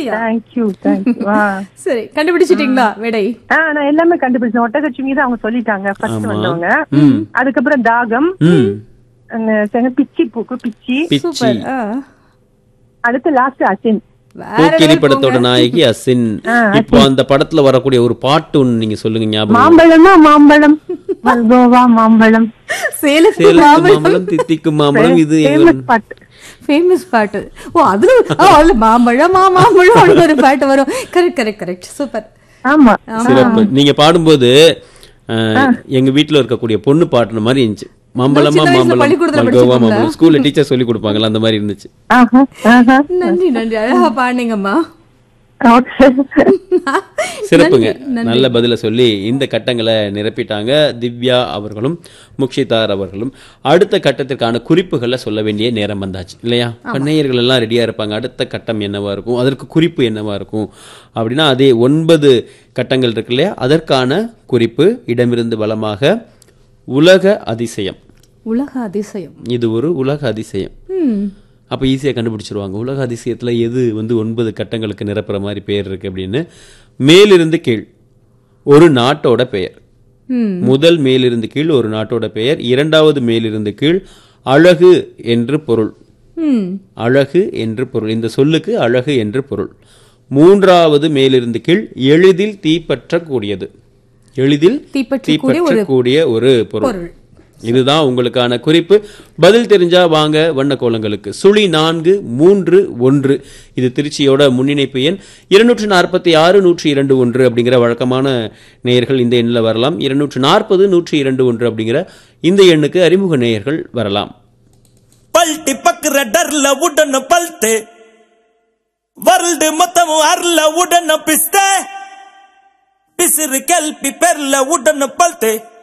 அப்படியா thank you thank you ஆ சரி கண்டுபிடிச்சிட்டீங்களா விடை ஆ, நான் எல்லாமே கண்டுபிடிச்சேன் ஒட்டகச்சுமி தான் அவங்க சொல்லிட்டாங்க ஃபர்ஸ்ட் வந்தவங்க ம் அதுக்கப்புறம் தாகம் ம் அந்த செங்க பிச்சி பூக்கு பிச்சி பிச்சி சூப்பர் ஆ. அடுத்து லாஸ்ட் அசின் வேற போக்கிரி level படத்தோட போங்க. நாயகி அசின் இப்போ அந்த படத்துல வரக்கூடிய ஒரு பாட்டு ஒண்ணு நீங்க சொல்லுங்க ஞாபகம் மாம்பழமா மாம்பழம் மல்கோவா மாம்பழம் சேலத்து சேலத்து மாம்பழம் தித்திக்கும் மாம்பழம் இது எங்க ஃபேமஸ் பாட்டு ஃபேமஸ் பாட்டு ஓ அதுல ஓ அதுல மாம்பழம் மா மாம்பழம் அப்படின்னு ஒரு பாட்டு வரும் கரெக்ட் கரெக்ட் கரெக்ட் சூப்பர் ஆமா சிறப்பு நீங்க பாடும்போது அஹ், எங்க வீட்ல இருக்கக்கூடிய பொண்ணு பாட்டுன மாதிரி இருந்துச்சு மாம்பழமா சின்ன வயசுல மாம்பழம் பள்ளிக்கூடத்துல மல்கோவா படிச்சிருக்கீங்களா? மாம்பழம் ஸ்கூல்ல டீச்சர் சொல்லி கொடுப்பாங்கல்ல அந்த மாதிரி இருந்துச்சு ஆஹா ஆஹா நன்றி நன்றி அழகா பாடுனீங்கம்மா ஓகே சிறப்புங்க நல்ல பதில சொல்லி இந்த கட்டங்களை நிரப்பிட்டாங்க திவ்யா அவர்களும் முக்ஷிதார் அவர்களும் அடுத்த கட்டத்திற்கான குறிப்புகளை சொல்ல வேண்டிய நேரம் வந்தாச்சு இல்லையா நேயர்கள் எல்லாம் ரெடியா இருப்பாங்க அடுத்த கட்டம் என்னவா இருக்கும் அதற்கு குறிப்பு என்னவா இருக்கும் அப்படின்னா அதே ஒன்பது கட்டங்கள் இருக்கு இல்லையா அதற்கான குறிப்பு இடமிருந்து வளமாக உலக அதிசயம் உலக அதிசயம் இது ஒரு உலக அதிசயம் ம் அப்போ ஈஸியாக கண்டுபிடிச்சிருவாங்க உலக அதிசயத்தில் எது வந்து ஒன்பது கட்டங்களுக்கு நிரப்புற மாதிரி பெயர் இருக்கு அப்படின்னு மேலிருந்து கீழ் ஒரு நாட்டோட பெயர் ம் முதல் மேலிருந்து கீழ் ஒரு நாட்டோட பெயர் இரண்டாவது மேலிருந்து கீழ் அழகு என்று பொருள் ம் அழகு என்று பொருள் இந்த சொல்லுக்கு அழகு என்று பொருள் மூன்றாவது மேலிருந்து கீழ் எளிதில் தீப்பற்றக்கூடியது எளிதில் தீப்பற்றக்கூடிய ஒரு தீப்பற்றக்கூடிய ஒரு பொருள் பொருள் இதுதான் உங்களுக்கான குறிப்பு பதில் தெரிஞ்சா வாங்க வண்ண கோலங்களுக்கு சுழி நான்கு மூன்று ஒன்று இது திருச்சியோட முன்னிணைப்பு எண் இருநூற்று நாற்பத்தி ஆறு நூற்றி இரண்டு ஒன்று அப்படிங்கிற வழக்கமான நேயர்கள் இந்த எண்ணில் வரலாம் இருநூற்று நாற்பது நூற்றி இரண்டு ஒன்று அப்படிங்கிற இந்த எண்ணுக்கு அறிமுக நேயர்கள் வரலாம் பல்ட்டி பக்குற டர்ல உடன பல்த்து ವರ್ಲ್ಡ್ ಮೊತ್ತము ಅರ್ಲ ಉಡನ ಪಿಸ್ತೆ ಪಿಸಿರು ಕೆಲ್ಪಿ ಪೆರ್ಲ ಉಡನ ಪಲ್ತೆ